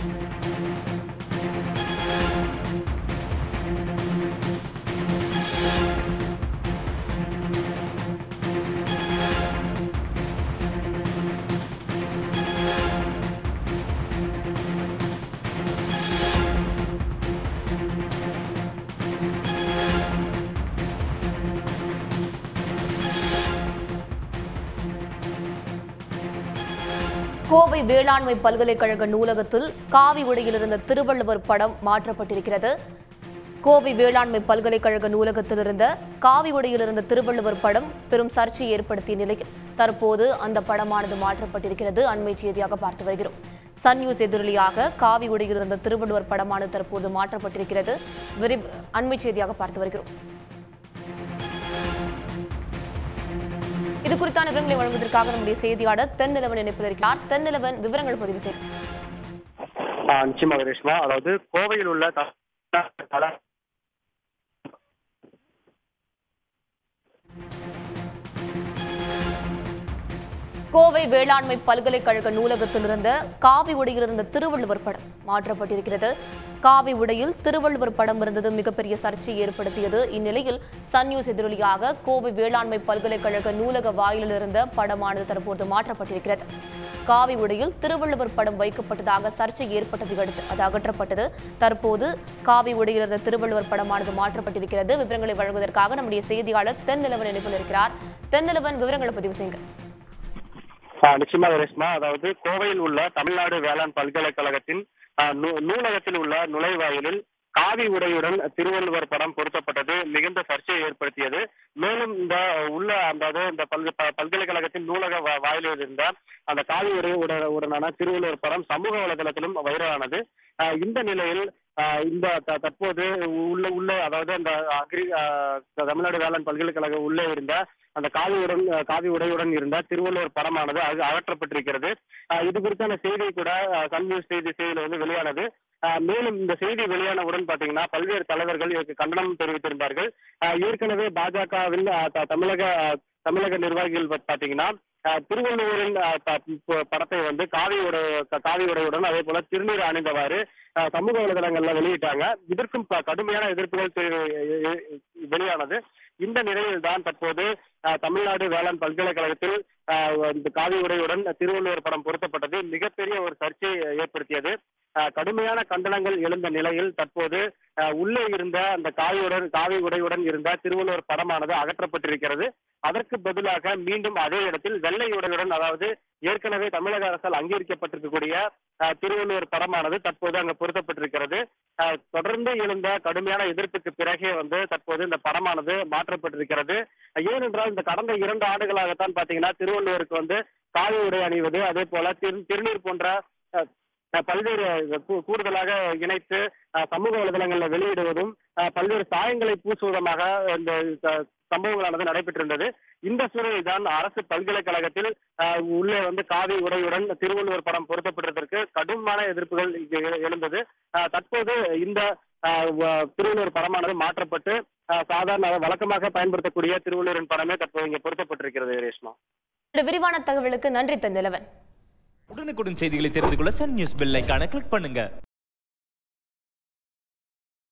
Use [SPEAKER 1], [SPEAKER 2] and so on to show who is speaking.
[SPEAKER 1] கோவை வேளாண்மை பல்கலைக்கழக நூலகத்தில் காவி உடையில் இருந்த திருவள்ளுவர் படம் மாற்றப்பட்டிருக்கிறது கோவை வேளாண்மை பல்கலைக்கழக நூலகத்தில் இருந்த காவி உடையில் இருந்த திருவள்ளுவர் படம் பெரும் சர்ச்சையை ஏற்படுத்திய நிலையில் தற்போது அந்த படமானது மாற்றப்பட்டிருக்கிறது அண்மை செய்தியாக பார்த்து வருகிறோம் சன் நியூஸ் எதிரொலியாக காவி உடையில் இருந்த திருவள்ளுவர் படமானது தற்போது மாற்றப்பட்டிருக்கிறது விரி அண்மை செய்தியாக பார்த்து வருகிறோம் இது குறித்தான விவரங்களை வழங்குவதற்காக நம்முடைய செய்தியாளர் தென்னிலவன் இணைப்பில் இருக்கிறார் தென்னிலவன் விவரங்கள் பதிவு செய்யும்
[SPEAKER 2] ஆ, நிச்சயமாக ரேஷ்மா அதாவது கோவையில் உள்ள த- தல-
[SPEAKER 1] கோவை வேளாண்மை பல்கலைக்கழக நூலகத்தில் இருந்த காவி உடையில் இருந்த திருவள்ளுவர் படம் மாற்றப்பட்டிருக்கிறது காவி உடையில் திருவள்ளுவர் படம் இருந்தது மிகப்பெரிய சர்ச்சையை ஏற்படுத்தியது இந்நிலையில் சன் நியூஸ் எதிரொலியாக கோவை வேளாண்மை பல்கலைக்கழக நூலக வாயிலில் இருந்த படமானது தற்போது மாற்றப்பட்டிருக்கிறது காவி உடையில் திருவள்ளுவர் படம் வைக்கப்பட்டதாக சர்ச்சை ஏற்பட்டதை அடுத்து அது அகற்றப்பட்டது தற்போது காவி உடையில் இருந்த திருவள்ளுவர் படமானது மாற்றப்பட்டிருக்கிறது விவரங்களை வழங்குவதற்காக நம்முடைய செய்தியாளர் தென்னிலவன் இணைப்பில் இருக்கிறார் தென்னிலவன் விவரங்களை பதிவு செய்யுங்க
[SPEAKER 2] ஆ, நிச்சயமாக ரேஷ்மா அதாவது கோவையில் உள்ள தமிழ்நாடு வேளாண் பல்கலைக்கழகத்தின் ஆ, நூ- நூலகத்தில் உள்ள நுழைவாயிலில் காவி உடையுடன் திருவள்ளுவர் படம் பொருத்தப்பட்டது மிகுந்த சர்ச்சையை ஏற்படுத்தியது மேலும் இந்த உள்ள அந்த அது இந்த பல்க- ப- பல்கலைக்கழகத்தின் நூலக வா- வாயிலில் இருந்த அந்த காவி உடை உட- உடனான திருவள்ளுவர் படம் சமூக வலைதளத்திலும் வைரலானது ஆ, இந்த நிலையில் ஆ, இந்த த- தற்போது உள்ள உள்ள அதாவது அந்த அக்ரி ஆ, தமிழ்நாடு வேளாண் பல்கலைக்கழகம் உள்ளே இருந்த அந்த காவியுடன் காவி உடையுடன் இருந்த திருவள்ளுவர் படமானது அது அகற்றப்பட்டிருக்கிறது ஆஹ் இது குறித்தான செய்தி கூட ஆஹ் சன் நியூஸ் செய்தி செய்தியில வந்து வெளியானது ஆஹ் மேலும் இந்த செய்தி வெளியானவுடன் பாத்தீங்கன்னா பல்வேறு தலைவர்கள் இதற்கு கண்டனம் தெரிவித்திருந்தார்கள் ஆஹ் ஏற்கனவே பாஜகவில் தமிழக ஆஹ் தமிழக நிர்வாகிகள் பா- பாத்தீங்கன்னா ஆஹ் திருவள்ளுவரின் ஆஹ் ப- ப- படத்தை வந்து காவி உடை க- காவி உடையுடன் அதே போல திருநீர் அணிந்தவாறு ஆஹ் சமூக வலைதளங்கள்ல வெளியிட்டாங்க இதற்கும் ப- கடுமையான எதிர்ப்புகள் தெரி- எ- எ- வெளியானது இந்த நிலையில் தான் தற்போது ஆஹ் தமிழ்நாடு வேளாண் பல்கலைக்கழகத்தில் ஆஹ் இந்த காவி உடையுடன் திருவள்ளுவர் படம் பொருத்தப்பட்டது மிகப்பெரிய ஒரு சர்ச்சையை ஏற்படுத்தியது ஆஹ் கடுமையான கண்டனங்கள் எழுந்த நிலையில் தற்போது ஆஹ் உள்ளே இருந்த அந்த காவியுடன் காவி உடையுடன் இருந்த திருவள்ளுவர் படமானது அகற்றப்பட்டிருக்கிறது அதற்கு பதிலாக மீண்டும் அதே இடத்தில் வெள்ளை உடையுடன் அதாவது ஏற்கனவே தமிழக அரசால் அங்கீகரிக்கப்பட்டிருக்கக்கூடிய ஆஹ் திருவள்ளுவர் படமானது தற்போது அங்கு பொருத்தப்பட்டிருக்கிறது ஆஹ் தொடர்ந்து எழுந்த கடுமையான எதிர்ப்புக்கு பிறகே வந்து தற்போது இந்த படமானது மாற்றப்பட்டிருக்கிறது ஏனென்றால் இந்த கடந்த இரண்டு ஆண்டுகளாகத்தான் பாத்தீங்கன்னா திருவள்ளுவருக்கு வந்து காவி உடை அணிவது அதே போல திரு திருநீர் போன்ற அஹ், அஹ், பல்வேறு கூ- கூடுதலாக இணைத்து அஹ், சமூக வலைதளங்களில் வெளியிடுவதும் அஹ், பல்வேறு சாயங்களை பூசுவதுமாக இந்த ச- சம்பவங்களானது நடைபெற்றிருந்தது இந்த சூழலில் தான் அரசு பல்கலைக்கழகத்தில் அஹ், உள்ளே வந்து காவி உடையுடன் திருவள்ளுவர் படம் பொருத்தப்பட்டதற்கு கடுமையான எதிர்ப்புகள் இங்கு எழு- எழுந்தது அஹ், தற்போது இந்த அஹ், வ- திருவள்ளுவர் படமானது மாற்றப்பட்டு அஹ், சாதாரண வழக்கமாக பயன்படுத்தக்கூடிய திருவள்ளுவரின் படமே தற்போது இங்கே பொருத்தப்பட்டிருக்கிறது ரேஷ்மா
[SPEAKER 1] இந்த விரிவான தகவலுக்கு நன்றி தென்னிலவன்
[SPEAKER 3] உடனுக்குடன் செய்திகளை தெரிந்து கொள்ள சன் நியூஸ் பெல் ஐகானை கிளிக் பண்ணுங்க